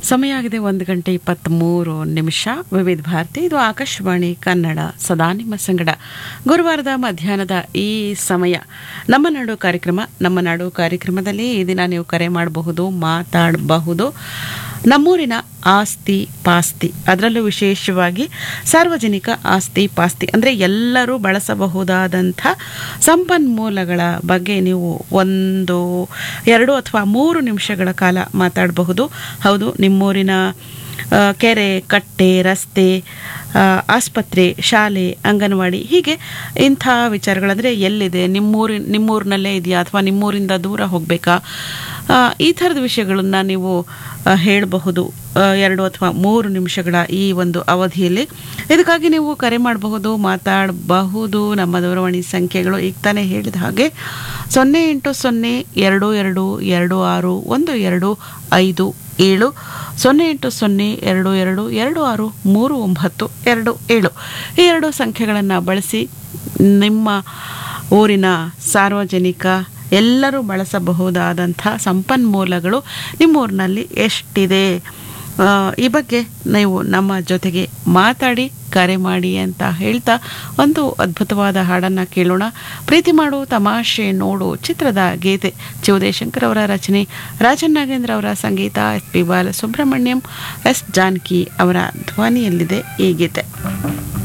ಸಮಯ ಆಗಿದೆ ಒಂದು ಗಂಟೆ ಇಪ್ಪತ್ತ್ಮೂರು ನಿಮಿಷ ವಿವಿಧ ಭಾರತಿ ಇದು ಆಕಾಶವಾಣಿ ಕನ್ನಡ ಸದಾ ನಿಮ್ಮ ಸಂಗಡ ಗುರುವಾರದ ಮಧ್ಯಾಹ್ನದ ಈ ಸಮಯ ನಮ್ಮ ನಾಡು ಕಾರ್ಯಕ್ರಮ ನಮ್ಮ ನಾಡು ಕಾರ್ಯಕ್ರಮದಲ್ಲಿ ಈ ದಿನ ನೀವು ಕರೆ ಮಾಡಬಹುದು ಮಾತಾಡಬಹುದು ನಮ್ಮೂರಿನ ಆಸ್ತಿ ಪಾಸ್ತಿ ಅದರಲ್ಲೂ ವಿಶೇಷವಾಗಿ ಸಾರ್ವಜನಿಕ ಆಸ್ತಿ ಪಾಸ್ತಿ ಅಂದರೆ ಎಲ್ಲರೂ ಬಳಸಬಹುದಾದಂಥ ಸಂಪನ್ಮೂಲಗಳ ಬಗ್ಗೆ ನೀವು ಒಂದು ಎರಡು ಅಥವಾ ಮೂರು ನಿಮಿಷಗಳ ಕಾಲ ಮಾತಾಡಬಹುದು ಹೌದು ನಿಮ್ಮೂರಿನ ಆ, ಕೆರೆ ಕಟ್ಟೆ ರಸ್ತೆ ಆ, ಆಸ್ಪತ್ರೆ ಶಾಲೆ ಅಂಗನವಾಡಿ ಹೀಗೆ ಇಂಥ ವಿಚಾರಗಳಂದರೆ ಎಲ್ಲಿದೆ ನಿಮ್ಮೂರಿ ನಿಮ್ಮೂರಿನಲ್ಲೇ ಇದೆಯಾ ಅಥವಾ ನಿಮ್ಮೂರಿಂದ ದೂರ ಹೋಗಬೇಕಾ ಈ ಥರದ ವಿಷಯಗಳನ್ನು ನೀವು ಆ, ಹೇಳಬಹುದು ಆ, ಎರಡು ಅಥವಾ ಮೂರು ನಿಮಿಷಗಳ ಈ ಒಂದು ಅವಧಿಯಲ್ಲಿ ಇದಕ್ಕಾಗಿ ನೀವು ಕರೆ ಮಾಡಬಹುದು ಮಾತಾಡಬಹುದು ನಮ್ಮ ದೂರವಾಣಿ ಸಂಖ್ಯೆಗಳು ಈಗ ತಾನೇ ಹೇಳಿದ ಹಾಗೆ ಸೊನ್ನೆ ಎಂಟು ಸೊನ್ನೆ ಎರಡು ಎರಡು ಎರಡು ಆರು ಒಂದು ಎರಡು ಐದು ಏಳು ಸೊನ್ನೆ ಎಂಟು ಸೊನ್ನೆ ಎರಡು ಎರಡು ಎರಡು ಆರು ಮೂರು ಒಂಬತ್ತು ಎರಡು ಏಳು ಈ ಎರಡು ಸಂಖ್ಯೆಗಳನ್ನು ಬಳಸಿ ನಿಮ್ಮ ಊರಿನ ಸಾರ್ವಜನಿಕ ಎಲ್ಲರೂ ಬಳಸಬಹುದಾದಂಥ ಸಂಪನ್ಮೂಲಗಳು ನಿಮ್ಮೂರಿನಲ್ಲಿ ಎಷ್ಟಿದೆ ಆ, ಈ ಬಗ್ಗೆ ನೀವು ನಮ್ಮ ಜೊತೆಗೆ ಮಾತಾಡಿ ಕರೆ ಮಾಡಿ ಅಂತ ಹೇಳ್ತಾ ಒಂದು ಅದ್ಭುತವಾದ ಹಾಡನ್ನು ಕೇಳೋಣ ಪ್ರೀತಿ ಮಾಡು ತಮಾಷೆ ನೋಡು ಚಿತ್ರದ ಗೀತೆ ಶಿವದೇಶಂಕರ್ ಅವರ ರಚನೆ ರಾಜನ್ ನಾಗೇಂದ್ರ ಅವರ ಸಂಗೀತ S P Balasubrahmanyam S Janaki ಅವರ ಧ್ವನಿಯಲ್ಲಿದೆ ಈ ಗೀತೆ